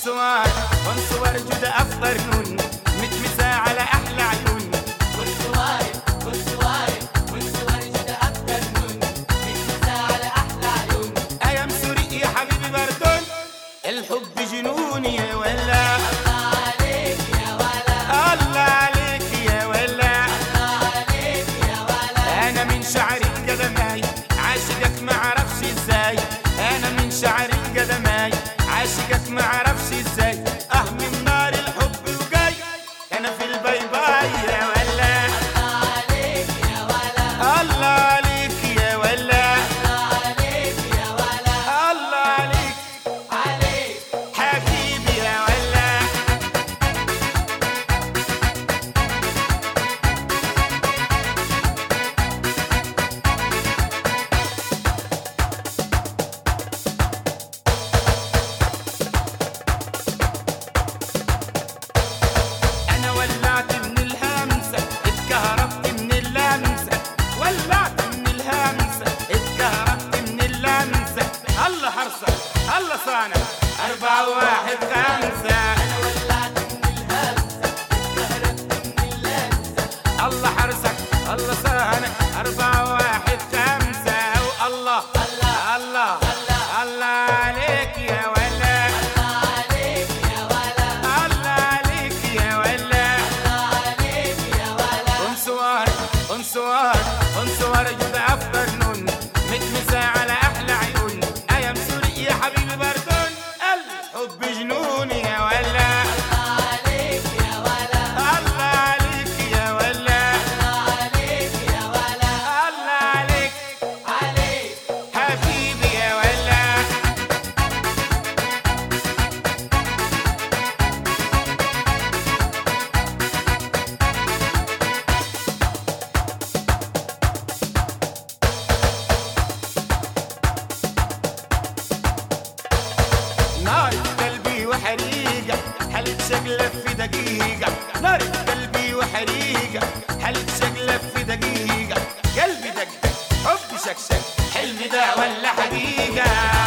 انصوار انصوار جود افطر نون متمسى على احلى عيون ايام سوري يا حبيبي بردون الحب جنوني يا ولا الله عليك يا ولا انا من شعري قدماي عاشقك ما عرفش ازاي انا من شعري قدماي عاشقك ما عرفش ازاي اه من نار الحب وجاي انا في الباي باي يا ولا الله عليك يا ولا الله عليك حبيبي يا ولا انا ولعت من الهمسه اتكهربت من اللمسه ولعت من الهمسه اتكهربت من اللمسه الله حرصك الله صانع أربعة واحد خمسة الله حرصك الله صانع أربعة واحد خمسة والله الله الله الله عليك يا ولا الله عليك يا ولا انصوار انصوار انصوار جود افضل نون متمسى على احلى عيون ايام سوري يا حبيبي بردون الحب جنوني يا ولا الله عليك يا ولا الله عليك حبيبي يا ولا نار قلبي وحريقة حلت شقلة في دقيقة نار قلبي وحريقة حلت شقلة في دقيقة قلبي دق دق حبي شكشك حلمي ده ولا حقيقة